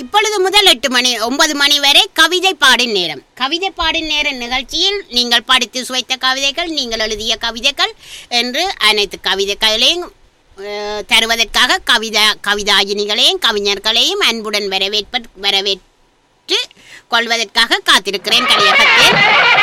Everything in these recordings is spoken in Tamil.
இப்பொழுது முதல் எட்டு மணி ஒன்பது மணி வரை கவிதை பாடும் நேரம் கவிதை பாடும் நேர நிகழ்ச்சியில் நீங்கள் படித்து சுவைத்த கவிதைகள் நீங்கள் எழுதிய கவிதைகள் என்று அனைத்து கவிதைகளையும் அஹ், தருவதற்காக கவிதா கவிதாயினிகளையும் கவிஞர்களையும் அன்புடன் வரவேற்ப வரவேற்று கொள்வதற்காக காத்திருக்கிறேன் கலியகத்தில்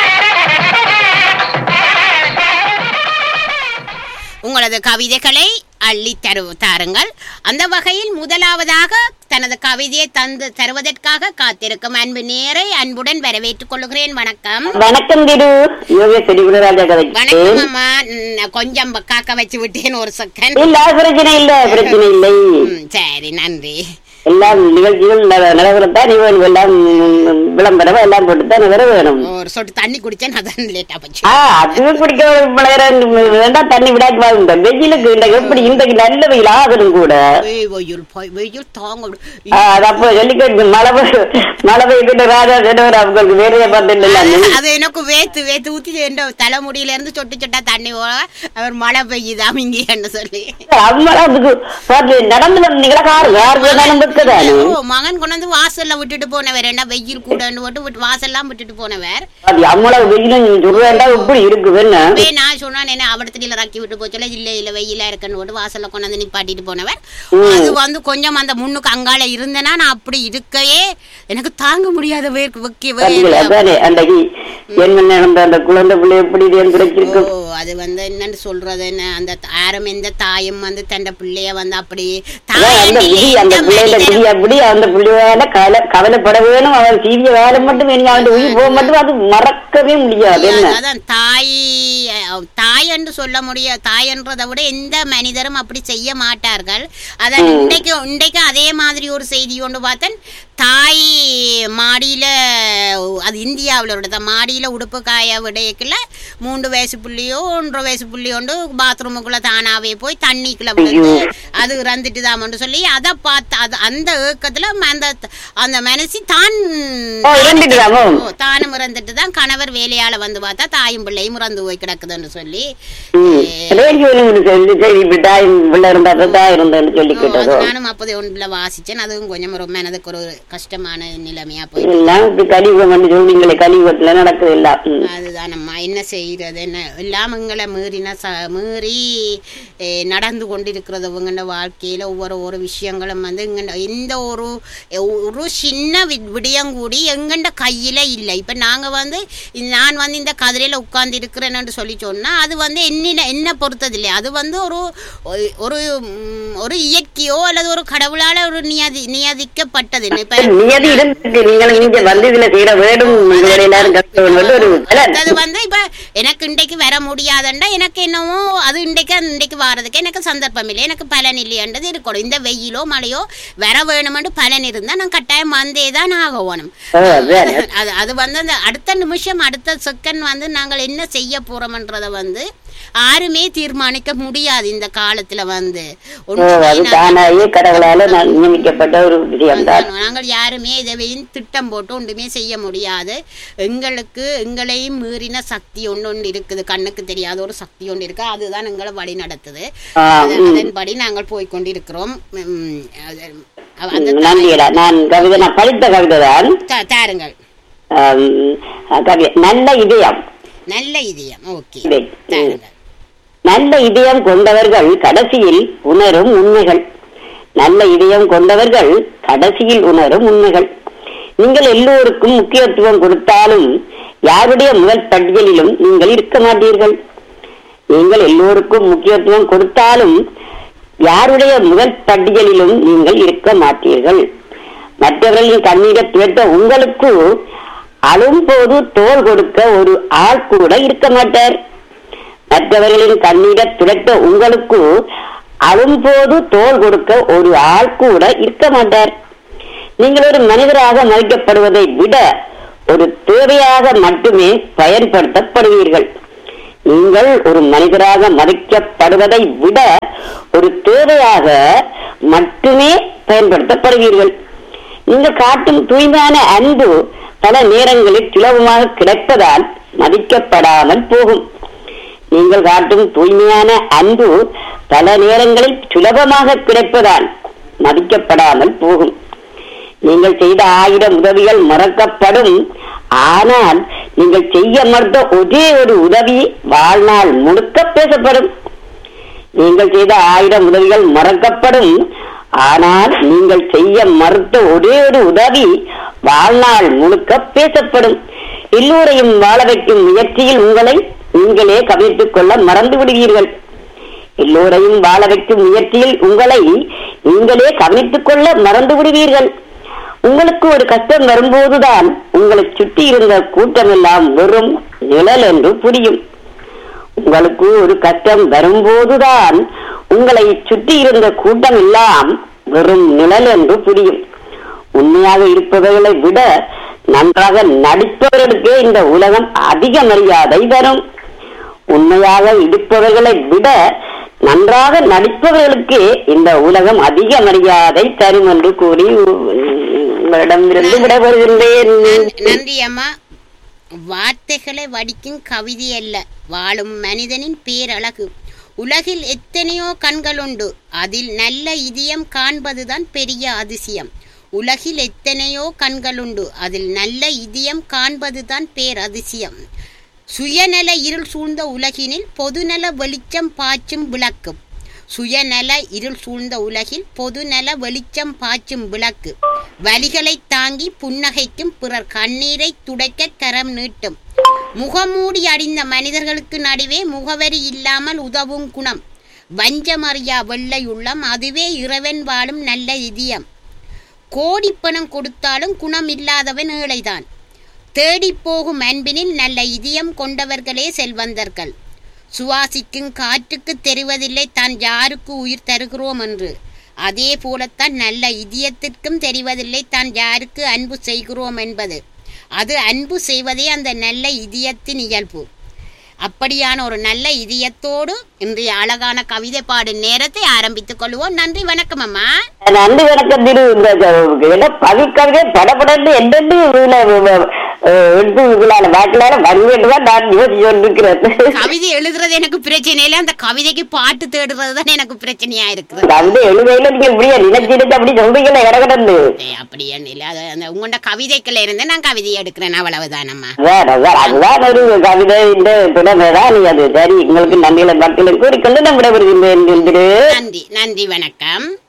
உங்களது கவிதைகளை அள்ளி தரு தாருங்கள் அந்த வகையில் முதலாவதாக தனது கவிதையை தந்து தருவதற்காக காத்திருக்கும் அன்பு நேரை அன்புடன் வரவேற்றுக் கொள்கிறேன் வணக்கம் வணக்கம் திரு யோகேஷ் செடிகுடராஜா வணக்கம் கதைக்கு அம்மா ம், கொஞ்சம் காக்க வச்சு விட்டேன் ஒரு செகண்ட் இல்ல பிரச்சனை இல்ல பிரச்சனை இல்லை ம், சரி நன்றி எல்லாம் நிகழ்ச்சிகள் நிலவரத்தான் நீ வேணும் எல்லாம் ம், விளம்பரம் எல்லாம் போட்டுத்தான் வர வேணும் ஒரு சொட்டு தண்ணி குடிச்சேன் அதான் லேட்டா போச்சு ஆ அது குடிக்க பழகிற வேண்டாம் தண்ணி விடாக்கு வாங்க வெயிலுக்கு இந்த எப்படி இன்றைக்கு நல்ல வெயில் ஆகணும் கூட வெய், வெயில் போய் வெயில் தாங்க விடு. ஆ, அது அப்போ சொல்லிக்கிட்டு மழை பெய்ய- மழை பெய்கிட்டு ராஜா செட்டவர் அவங்களுக்கு வேலையை பார்த்துட்டு அது- அது எனக்கு வேத்து வேத்து ஊத்தி என் தலைமுடியில இருந்து சொட்டு சொட்டா தண்ணி போக அவர் மழை பெய்யுதாம் இங்கேன்னு சொல்லி அம்மா அதுக்கு பார்த்து நடந்து வந்தீங்களா காரு கார் வேணாலும் இருக்குதானே ஓ, மகன் கொண்டு வந்து வாசல்ல விட்டுட்டு போனவர் என்ன வெயில் கூடன்னு போட்டு விட்டு வாசல்லாம் விட்டுட்டு போனவர் அது அம்மளவு வெயிலும் சொல்றேன்டா இப்படி இருக்குதுன்னு அப்பவே நான் சொன்னான் என்ன அவடத்துல இறக்கி விட்டு போச்சல இல்ல இல்ல வெயிலா இருக்குன்னு போட்டு வாசல்ல கொண்டு வந்து நிப்பாட்டிட்டு போனவர் அது வந்து கொஞ்சம் அந்த முன்னுக்கு அங்கால இருந்தேன்னா நான் அப்படி இருக்கவே எனக்கு தாங்க முடியாத வேர்க்கு வைக்கவே பாத்தீங்களா அதானே அன்றைக்கு என்ன நடந்த அந்த குழந்தை பிள்ளை எப்படி இது எனக்கு கிடைச்சிருக்கும் ஓ அது வந்து என்னன்னு சொல்றது என்ன அந்த ஆரம் எந்த தாயும் வந்து தண்ட பிள்ளைய வந்து அப்படி அதான் அந்த தாயம் விதி இல்லை, அந்த இந்த பிள்ளைல மனிதன் விதி அப்படி அந்த பிள்ளையால கவலை கவலைப்பட வேணும் அவன் சீவிய வேலை மட்டும் வேணும் அவன் உயிர் போக மட்டும் அது மறக்கவே முடியாது என்ன அதான் தாய் அஹ், தாய் என்று சொல்ல முடியாது தாய் என்றதை விட எந்த மனிதரும் அப்படி செய்ய மாட்டார்கள் அதான் இன்றைக்கு இன்றைக்கு அதே மாதிரி ஒரு செய்தி கொண்டு பார்த்தேன் தாய் மாடியில அது இந்தியாவில் தான் மாடியில உடுப்பு காய விடையக்குள்ள மூன்று வயசு புள்ளியோ ஒன்றரை வயசு புள்ளியோ உண்டு பாத்ரூமுக்குள்ள தானாவே போய் தண்ணிக்குள்ள விழுந்து அது இறந்துட்டு தான் சொல்லி அதை பார்த்து அது அந்த ஏக்கத்துல அந்த அந்த மனசி தான் ஓ இருந்துட்டுதாமோ ஓ, தானும் இறந்துட்டு தான் கணவர் வேலையால வந்து பார்த்தா தாயும் பிள்ளையும் இறந்து போய் கிடக்குதுன்னு சொல்லி ரேடியோவில் சொல்லி சரி இப்படி பிள்ளை இருந்தா தான் இருந்தேன்னு சொல்லி ஓ, கேட்டதோ அது நானும் அப்போதே ஒன்றுல வாசிச்சேன் அதுவும் கொஞ்சம் ரொம்ப மனதுக்கு ஒரு கஷ்டமான நிலைமையா போயிட்டு எல்லாம் இப்படி கலியுகம் பண்ணி சொல்றீங்களே கலியுகத்துல நடக்குது எல்லாம் ம். அதுதான் நம்ம என்ன செய்யறது என்ன எல்லாம் எங்களை மீறின ச மீறி ஏ, நடந்து கொண்டிருக்கிறது இவங்களோட வாழ்க்கையில ஒவ்வொரு ஒரு விஷயங்களும் வந்து இங்க எந்த ஒரு ஒரு சின்ன வி- விடயம் கூடி எங்கண்ட கையில இல்லை இப்ப நாங்க வந்து நான் வந்து இந்த கதிரையில உட்கார்ந்து இருக்கிறேன்னு சொல்லி சொன்னா அது வந்து என்ன என்ன பொறுத்தது இல்லை அது வந்து ஒரு ஒரு ம், ஒரு இயற்கையோ அல்லது ஒரு கடவுளால ஒரு நியதி நியதிக்கப்பட்டது இப்ப நியதி இருந்துட்டு நீங்கள் இங்க வந்து இதுல செய்யற வேடும் உங்களை எல்லாரும் கஷ்டம் ஒரு பலன். அது வந்து இப்ப எனக்கு இன்றைக்கு வர முடியாதுண்டா எனக்கு என்னவோ அது இன்றைக்கு இன்றைக்கு வாரதுக்கு எனக்கு சந்தர்ப்பம் இல்லை எனக்கு பலன் இல்லையன்றது இருக்கணும் இந்த வெயிலோ மழையோ வர வேணுமென்று பலன் இருந்தா நான் கட்டாயம் வந்தே தான் ஆகணும் ஓ, அதான். அது அது வந்து அந்த அடுத்த நிமிஷம் அடுத்த செகண்ட் வந்து நாங்கள் என்ன செய்ய போறோம்ன்றத வந்து யாருமே தீர்மானிக்க முடியாது இந்த காலத்துல வந்து ஓ ஒண்ணுமே அது நாங்க- தானாயே கடவுளால நான் நியமிக்கப்பட்ட ஒரு விஷயம் தான் நாங்கள் யாருமே இதையும் திட்டம் போட்டு ஒன்றுமே செய்ய முடியாது எங்களுக்கு எங்களையும் மீறின சக்தி ஒன்று ஒன்று இருக்குது கண்ணுக்கு தெரியாத ஒரு சக்தி ஒன்று இருக்கு அதுதான் எங்களை வழி நடத்துது ஆ, அது- அதன்படி நாங்கள் போய்க்கொண்டிருக்கிறோம் உம், அது- அந்த நன்றியடா நான் கவிதை நான் படித்த கவிதை தான் தா- தாருங்கள் ஆம், கவிதை நல்ல இதயம் நல்ல இதயம் ஓகே இதை, தாருங்கள் நல்ல இதயம் கொண்டவர்கள் கடைசியில் உணரும் உண்மைகள் நல்ல இதயம் கொண்டவர்கள் கடைசியில் உணரும் உண்மைகள் நீங்கள் எல்லோருக்கும் முக்கியத்துவம் கொடுத்தாலும் யாருடைய முதல் பட்டியலிலும் நீங்கள் இருக்க மாட்டீர்கள் நீங்கள் எல்லோருக்கும் முக்கியத்துவம் கொடுத்தாலும் யாருடைய முதல் பட்டியலிலும் நீங்கள் இருக்க மாட்டீர்கள் மற்றவர்களின் கண்ணீரை துவைத்த உங்களுக்கு அழும்போது தோல் கொடுக்க ஒரு ஆள் கூட இருக்க மாட்டார் மற்றவர்களின் கண்ணீரை துடைத்த உங்களுக்கு அழும்போது தோல் கொடுக்க ஒரு ஆள் கூட இருக்க மாட்டார் நீங்கள் ஒரு மனிதராக மதிக்கப்படுவதை விட ஒரு தேவையாக மட்டுமே பயன்படுத்தப்படுவீர்கள் நீங்கள் ஒரு மனிதராக மதிக்கப்படுவதை விட ஒரு தேவையாக மட்டுமே பயன்படுத்தப்படுவீர்கள் நீங்கள் காட்டும் தூய்மையான அன்பு பல நேரங்களில் சுலபமாக கிடைப்பதால் மதிக்கப்படாமல் போகும் நீங்கள் காட்டும் தூய்மையான அன்பு பல நேரங்களில் சுலபமாக கிடைப்பதால் மதிக்கப்படாமல் போகும் நீங்கள் செய்த ஆயிரம் உதவிகள் மறக்கப்படும் ஆனால் நீங்கள் செய்ய மறுத்த ஒரே ஒரு உதவி வாழ்நாள் முழுக்க பேசப்படும் நீங்கள் செய்த ஆயிரம் உதவிகள் மறக்கப்படும் ஆனால் நீங்கள் செய்ய மறுத்த ஒரே ஒரு உதவி வாழ்நாள் முழுக்க பேசப்படும் எல்லோரையும் வாழ வைக்கும் முயற்சியில் உங்களை நீங்களே கவனித்துக் கொள்ள மறந்து விடுவீர்கள் எல்லோரையும் வாழ வைக்கும் முயற்சியில் உங்களை நீங்களே கவனித்துக் கொள்ள மறந்து விடுவீர்கள் உங்களுக்கு ஒரு கஷ்டம் வரும்போதுதான் உங்களை சுற்றி இருந்த கூட்டம் எல்லாம் வெறும் நிழல் என்று புரியும் உங்களுக்கு ஒரு கஷ்டம் வரும்போதுதான் உங்களை சுற்றி இருந்த கூட்டம் எல்லாம் வெறும் நிழல் என்று புரியும் உண்மையாக இருப்பவர்களை விட நன்றாக நடிப்பவர்களுக்கே இந்த உலகம் அதிக மரியாதை தரும் உண்மையாக இருப்பவர்களை விட நன்றாக நடிப்பவர்களுக்கே இந்த உலகம் அதிக மரியாதை தரும் என்று கூறி உங்களிடமிருந்து விடைபெறுகின்றேன் நன்- நன்றி அம்மா வார்த்தைகளை வடிக்கும் கவிதை அல்ல வாழும் மனிதனின் பேரழகு உலகில் எத்தனையோ கண்கள் உண்டு அதில் நல்ல இதயம் காண்பதுதான் பெரிய அதிசயம் உலகில் எத்தனையோ கண்கள் உண்டு அதில் நல்ல இதயம் காண்பதுதான் பேரதிசயம் சுயநல இருள் சூழ்ந்த உலகினில் பொதுநல வெளிச்சம் பாய்ச்சும் விளக்கு சுயநல இருள் சூழ்ந்த உலகில் பொதுநல வெளிச்சம் பாய்ச்சும் விளக்கு வலிகளை தாங்கி புன்னகைக்கும் பிறர் கண்ணீரை துடைக்க கரம் நீட்டும் முகமூடி அடிந்த மனிதர்களுக்கு நடுவே முகவரி இல்லாமல் உதவும் குணம் வஞ்சமறியா வெள்ளை உள்ளம் அதுவே இறைவன் வாழும் நல்ல இதயம் கோடிப்பணம் கொடுத்தாலும் குணம் இல்லாதவன் ஏழைதான் தேடிப் போகும் அன்பினில் நல்ல இதயம் கொண்டவர்களே செல்வந்தர்கள் சுவாசிக்கும் காற்றுக்கு தெரிவதில்லை தான் யாருக்கு உயிர் தருகிறோம் என்று அதே போலத்தான் நல்ல இதயத்திற்கும் தெரிவதில்லை தான் யாருக்கு அன்பு செய்கிறோம் என்பது அது அன்பு செய்வதே அந்த நல்ல இதயத்தின் இயல்பு அப்படியான ஒரு நல்ல இதயத்தோடு இன்றைய அழகான கவிதை பாடும் நேரத்தை ஆரம்பித்துக் கொள்வோம் நன்றி வணக்கம் அம்மா நன்றி வணக்கம் திரு இந்த பவிக்கவிதை படப்படன்னு என்னென்னு இதுல, அஹ், எடுத்து இதுலால வாக்கிலால வருவேன்னு தான் நான் யோசிச்சு கொண்டிருக்கிறேன் கவிதை எழுதுறது எனக்கு பிரச்சனை இல்லை அந்த கவிதைக்கு பாட்டு தேடுறது தான் எனக்கு பிரச்சனையா இருக்குது கவிதை எழுதையில நீங்க இப்படியே நினைச்சிருந்து அப்படி சொல்றீங்களா இடகடந்து ஏய், அப்படி என்ன இல்லை அது அந்த உங்களோட கவிதைக்குள்ள இருந்து நான் கவிதை எடுக்கிறேன் அவ்வளவுதானம்மா அதான் அதான் அதுதான் ஒரு கவிதை இந்த திறமைதான் நீ அது சரி உங்களுக்கு நன்றிகளை பக்திகளை கூறிக்கொண்டு நம்ம விடைபெறுகின்றேன் திரு நன்றி நன்றி வணக்கம்